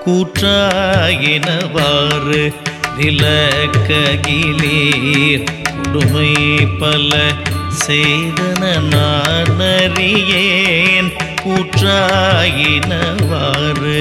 கூற்றாயினவாறு விலக்ககிலீர் கொடுமை பல செய்தன நான் அறியேன் கூற்றாயினவாறு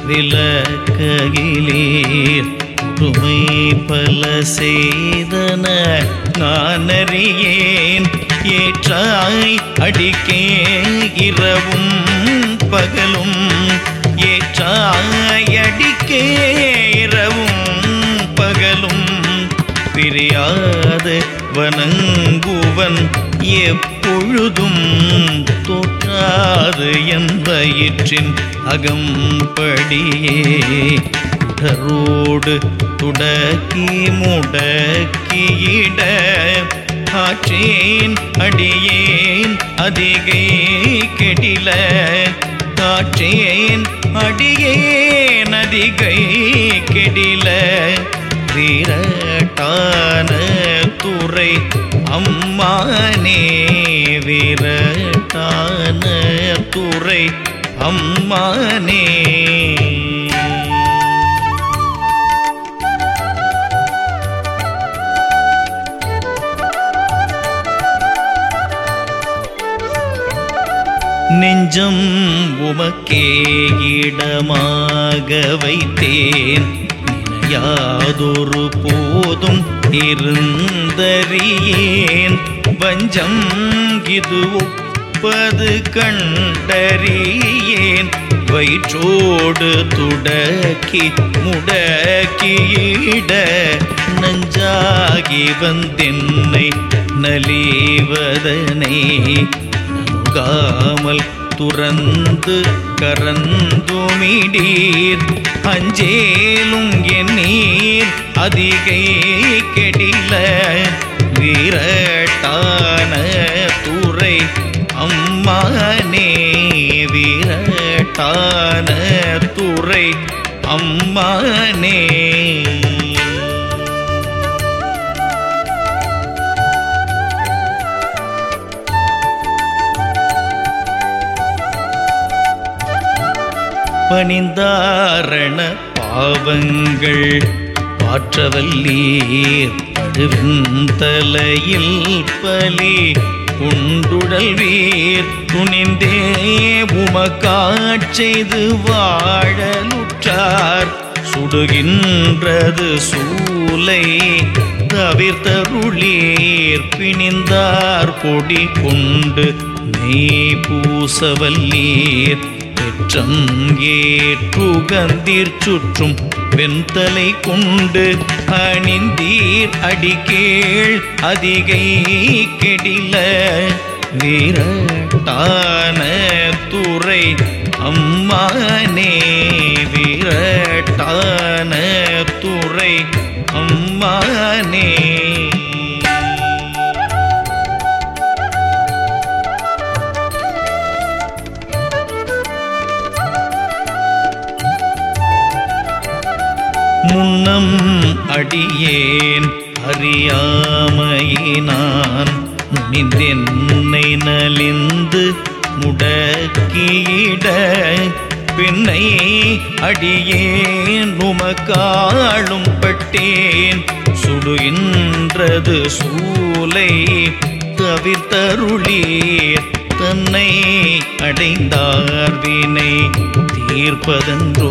விலக்ககிலீர் கொடுமை பல செய்தன நான் அறியேன் ஏற்றாய் அடிக்கே இரவும் பகலும் ஏற்றாய் அடிக்கே இரவும் பகலும் பிரியாது வணங்குவன் எப்பொழுதும் தோற்றாது என் வயிற்றின் அகம்படியே உடரோடு துடக்கி முடக்கியிட ஆற்றேன் அடியேன் அதிகை கெடில காற்றேன் அடியேன் அதிகை கெடில விரட்டான துறை அம்மானே விரட்டான துறை அம்மானே நெஞ்சம் உமக்கே இடமாக வைத்தேன் நினையாதொரு போதும் இருந்தறியேன் வஞ்சம் இது ஒப்பது கண்டறியேன் வயிற்றோடு துடக்கி முடக்கியிட நஞ்சாகி வந்தென்னை நலிவதனை நமுகாமல் துறந்து கரந்துமிடீர் அஞ்சேலும் என் நீர் அதிகை கெடில வீரட்டான துறை அம்மானே வீரட்டான துறை அம்மானே பணிந்தாரண பாவங்கள் பாற்றவல்லீர் படுவெந்தலையில் பலி உண்டுடல் வீர் துணிந்தே உமக்காட்செய்து வாழலுற்றார் சுடுகின்றது சூலை தவிர்த்தருளீர் பிணிந்தார் பொடி கொண்டு நெய் பூசவல்லீர் பெற்றம் ஏற்றுகந்தீர் சுற்றும் வெண்தலை கொண்டு அணிந்தீர் அடிக்கேள் அதிகை கெடில வீரட்டான துறை அம்மானே வீரட்டான துறை அம்மானே முன்னம் அடியேன் அறியாமையினான் முனிந்தென்னை நலிந்து முடக்கியிட பின்னை அடியேன் உமக்காளும் பட்டேன் சுடுகின்றது சூலை தவிர்த்தருளீர் தன்னை அடைந்தார் வினை தீர்ப்பதன்றோ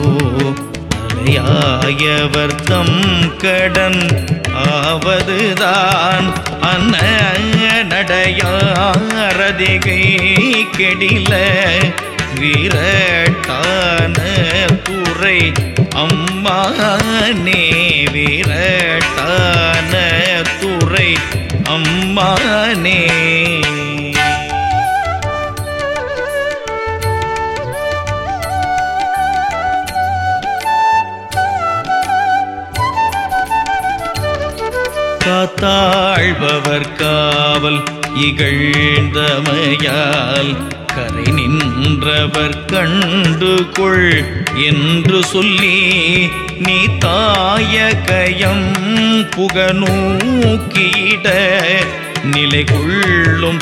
அலையாயவர் தம் கடன் ஆவதுதான் அன்ன நடையாரதிகை கெடில வீரட்டான துறை அம்மானே வீரட்டான துறை அம்மானே காத்தாழ்பவர் காவல் இகழ்ந்தமையால் கரை நின்றவர் கண்டு கொள் என்று சொல்லி நீ தாய கயம் புகநூக்கிட நிலை கொள்ளும்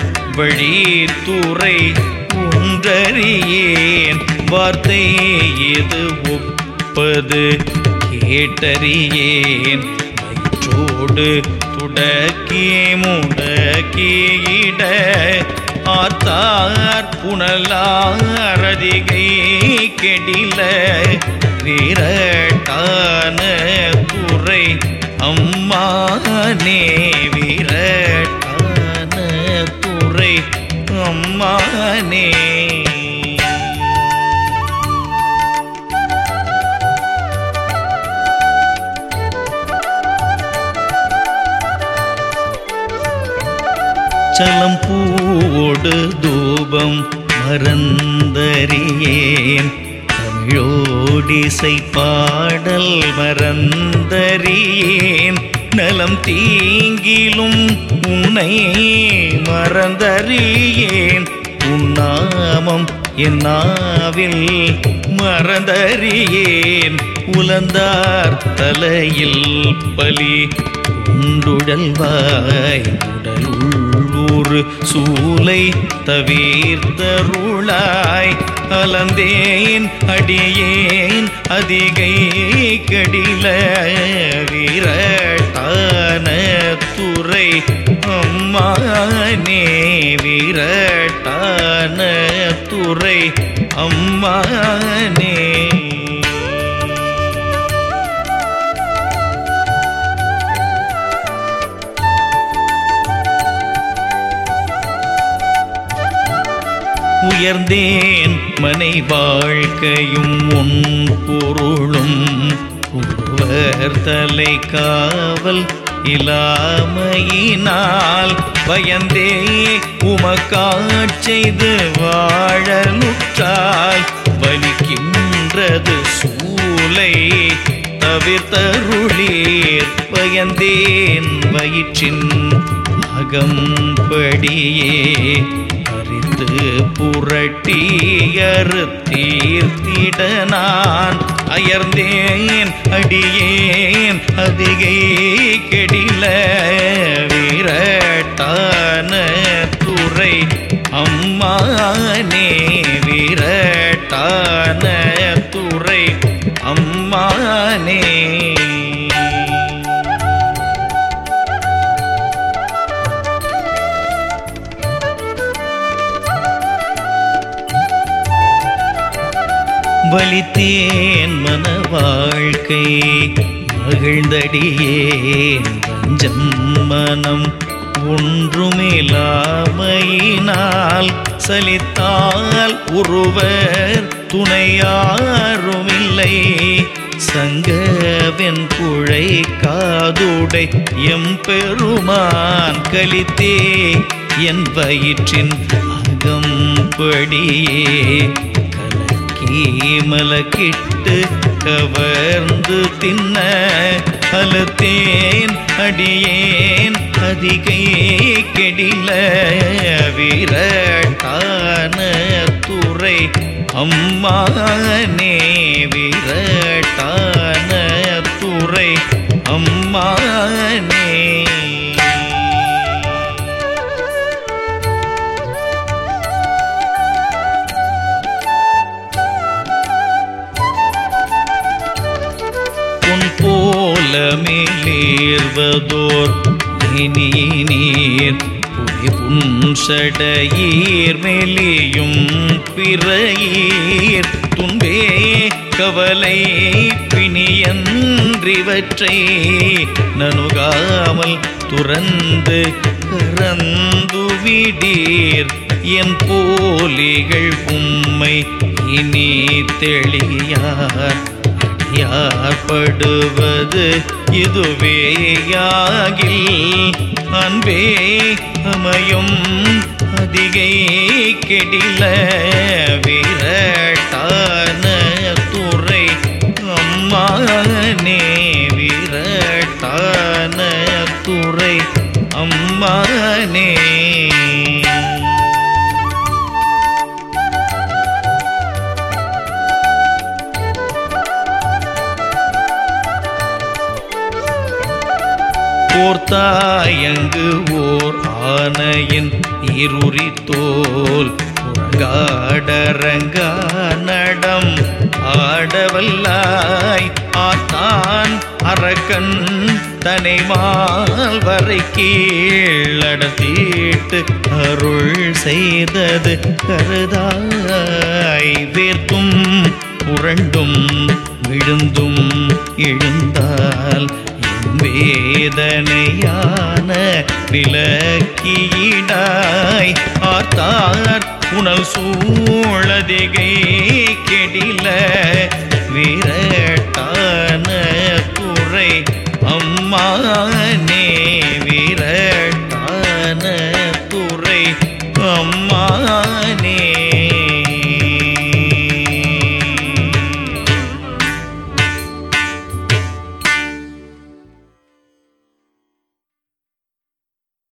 வழித்துறை ஒன்றறியேன் வார்த்தை எது ஒப்ப உரைப்பது கேட்டறியேன் வயிற்றோடு துடக்கியே முடக்கியிட ஆத்தார் புனலாரதிகை கெடில விரட்டான துறை அம்மானே விரட்டான துறை அம்மானே சலம் பூவோடு தூபம் மறந்தறியேன் தமிழோடிசை பாடல் மறந்தறியேன் நலம் தீங்கிலும் உன்னை மறந்தறியேன் உன்னாமம் என் நாவில் மறந்தறியேன் உலந்தார் தலையில் பலி உண்டுடல்வாய் உடல் உள்ளூர் சூலை தவிர்த்தருளாய் அலந்தேன் அடியேன் அதிகை கடில விரட்டான துறை அம்மானே விரட்டான துறை அம்மானே உயர்ந்தேன் மனை வாழ்க்கையும் உன் பொருளும் ஒருவர் தலை காவல் இலாமையினால் பயந்தே உமக்காச் செய்து வாழலுற்றால் வலிக்கின்றது சூலை தவிர்த்தருளீர் பயந்தேன் வயிற்றின் அகம்படியே அறிந்து புரட்டியறு தீர்த்திட நான் அயர்ந்தேன் அடியேன் அதிகை கெடில விரட்டான துறை அம்மானே விரட்டான துறை அம்மானே வலித்தேன் மன வாழ்க்கை மகிழ்ந்தடியேன் வஞ்சம் மனம் ஒன்றுமில்லாமையினால் சலித்தால் ஒருவர் துணையாருமில்லை சங்கவென் புழை காதுடை எம்பெருமான் கலித்தே என் வயிற்றின் அகம்படியே மலக்கிட்டு கவர்ந்து தின்ன அலத்தேன் அடியேன் அதிகை கெடில விரட்டான துறை அம்மானே விரட்டான துறை அம்மானே உன் போல மேலேர்வதோர் இனி நீர் புலி புன்சடையீர் மேலேயும் பிறையீர் துன்பே கவலை பிணியன்றிவற்றை நனுகாமல் துறந்து கறந்துவிடீர் என் போலிகள் உம்மை இனி தெளியார் யார்படுவது இதுவேயாகில் அன்பே அமையும் அதிகை கெடில விரட்டான துறை அம்மானே விரட்டான துறை அம்மானே போர்த்தாயங்கு ஓர் ஆனையின் இருரி தோல் உறங்காடரங்கா நடம் ஆட ஆடவல்லாய் ஆத்தான் அரக்கன் தனை மால்வரை கீழடத்தீட்டு அருள் செய்தது கருதாய் வேர்த்தும் புரண்டும் விழுந்தும் எழுந்தால் என் வேதனையான விலக்கியிடாய் ஆத்தார் புனல் சூழதிகை கெடில விரட்டான துறை அம்மானே